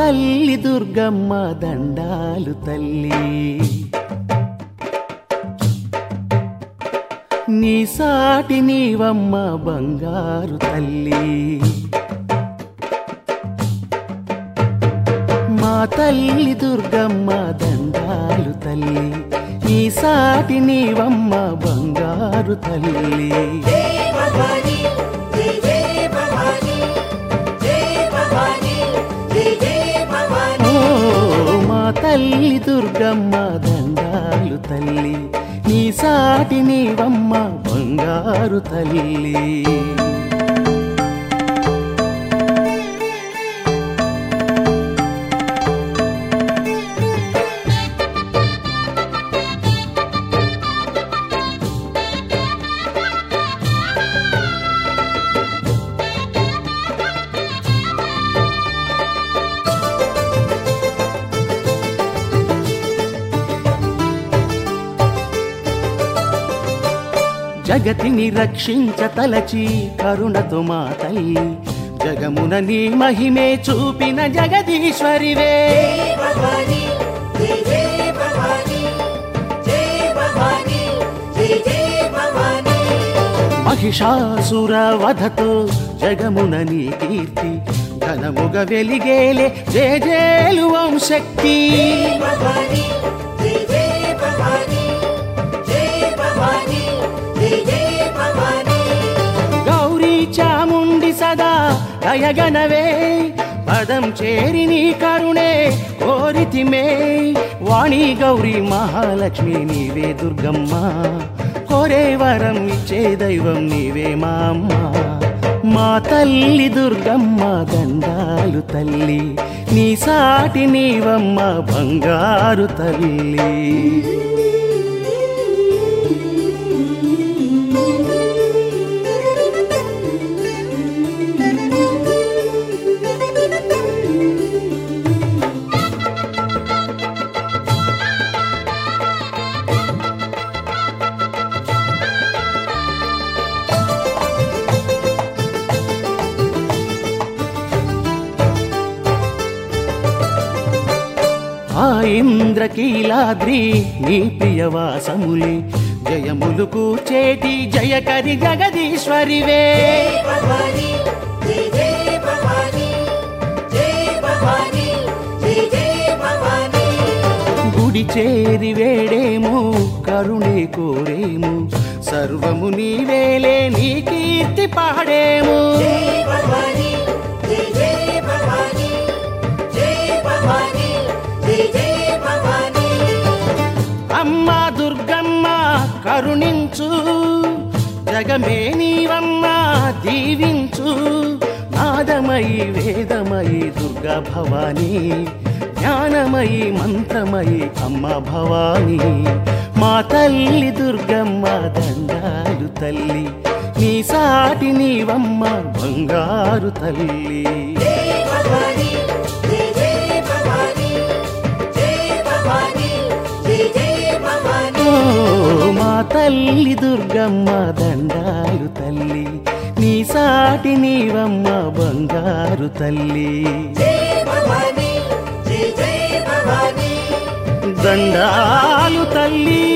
తల్లి దుర్గమ్మ దండాలు తల్లి నీ సాటి నీవమ్మ బంగారు తల్లి మా తల్లి దుర్గమ్మ దండాలు తల్లి నీ సాటి నీవమ్మ బంగారు తల్లి జయ భవాని జయ జయ భవాని జయ భవాని జయ జయ భవాని ఓ మా తల్లి దుర్గమ్మ దండాలు తల్లి నీ సాటి నీవమ్మ బంగారు తల్లి జగతిని రక్షించ తలచి కరుణతో మా తల్లి జగమున నీ మహిమే చూపిన జగదీశ్వరివే జయ భవాని జయ జయ భవాని జయ భవాని జయ జయ భవాని మహిషాసుర వధతో జగమున నీ కీర్తి ఘనముగ వెలిగేలే జేజేలు ఓం శక్తి జయ భవాని జయ జయ భవాని జయ భవాని జయ జయ భవాని గౌరీ చాముండి సదా దయగనవే పదం చేరి నీ కరుణే కోరితిమే వాణి గౌరీ మహాలక్ష్మి నీవే దుర్గమ్మ కోరే వరం ఇచ్చే దైవం నీవే మా అమ్మ మా తల్లి దుర్గమ్మ దండాలు తల్లి నీ సాటి నీవమ్మ బంగారు తల్లి ఆ ఇంద్రకీలాద్రి నీ ప్రియవాసములి జయములు కూచేటి జయకరి జగదీశ్వరివే జయ భవాని జయ జయ భవాని జయ భవాని జయ జయ భవాని గుడి చేరి వేడేము కరుణే కోరేము సర్వము నీవేలే నీ కీర్తి పాడేము జయ భవాని జయ జయ భవాని జయ భవాని జయ జయ భవాని అమ్మ దుర్గమ్మ కరుణించు జగమే నీవమ్మ దీవించు నాదమయి వేదమయి దుర్గా భవానీ జ్ఞానమయి మంత్రమయి అమ్మ భవానీ మా తల్లి దుర్గమ్మ దండాలు తల్లి నీ సాటి నీవమ్మ బంగారు తల్లి జయ భవాని జయ జయ భవాని జయ భవాని జయ జయ భవాని ఓ మా తల్లి దుర్గమ్మ దండాలు తల్లి నీ సాటి నీవమ్మ బంగారు తల్లి జయ భవాని జయ జయ భవాని దండాలు తల్లి